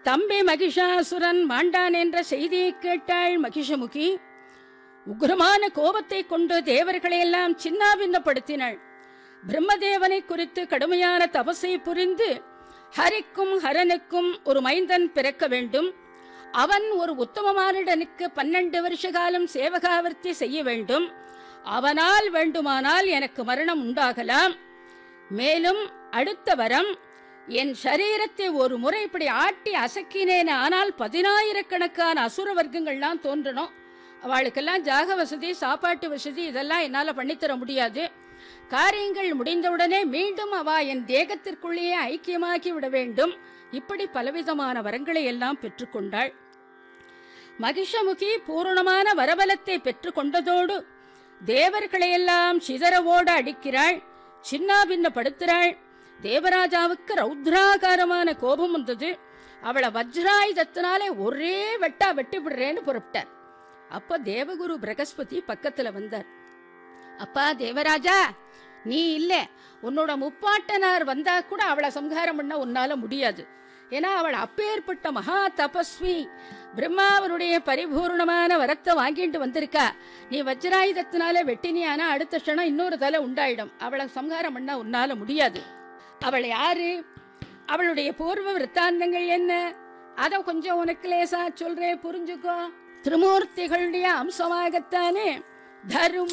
தம்பி மகிஷாசுரன் மாண்டான் என்ற செய்தியை கேட்டாள் மகிஷமுகி உக்ரமான கோபத்தை கொண்டு தேவர்களையெல்லாம் சின்னாபின்னப்படுத்தினாள் பிரம்மதேவனை குறித்து கடுமையான தபசை புரிந்து ஹரிக்கும் ஹரனுக்கும் ஒரு மைந்தன் பிறக்க வேண்டும் அவன் ஒரு உத்தமமானிடனுக்கு பன்னெண்டு வருஷ காலம் சேவகாவர்த்தி செய்ய வேண்டும் அவனால் வேண்டுமானால் எனக்கு மரணம் உண்டாகலாம் மேலும் அடுத்த வரம் என் சரீரத்தை ஒரு முறை இப்படி ஆட்டி அசக்கினேன் ஆனால் பதினாயிரக்கணக்கான அசுர வர்க்கங்கள்லாம் தோன்றணும் அவளுக்கெல்லாம் ஜாக வசதி சாப்பாட்டு வசதி இதெல்லாம் என்னால் பண்ணித்தர முடியாது காரியங்கள் முடிந்தவுடனே மீண்டும் அவ என் தேகத்திற்குள்ளேயே ஐக்கியமாக்கி விட வேண்டும் இப்படி பலவிதமான வரங்களை எல்லாம் பெற்றுக்கொண்டாள் மகிஷமுகி பூரணமான வரபலத்தை பெற்றுக்கொண்டதோடு தேவர்களையெல்லாம் சிதறவோட அடிக்கிறாள் சின்னாபின்னப்படுத்துறாள் தேவராஜாவுக்கு ரௌத்ராகாரமான கோபம் வந்தது அவளை வஜ்ராயுதத்தினாலே ஒரே வெட்டா வெட்டி விடுறேன்னு புறப்பட்டார் அப்ப தேவகுரு பிரகஸ்பதி பக்கத்துல வந்தார் அப்பா தேவராஜா நீ இல்ல உன்னோட முப்பாட்டனார் வந்தா கூட அவளை சம்ஹாரம் பண்ண உன்னால முடியாது ஏன்னா அவள் அப்பேற்பட்ட மகா தபஸ்வி பிரம்மாவனுடைய பரிபூர்ணமான வரத்தை வாங்கிட்டு வந்திருக்கா நீ வஜ்ராயுதத்தினால வெட்டினியானா அடுத்த க்ஷணம் இன்னொரு தலை உண்டாயிடும் அவளை சம்ஹாரம் பண்ண உன்னால முடியாது அவள் யாரு அவளுடைய பூர்வ விற்த்தாந்தங்கள் என்ன அத கொஞ்சம் உனக்கு லேசா சொல்றேன் புரிஞ்சுக்கோ திருமூர்த்திகளுடைய அம்சமாகத்தானே தரும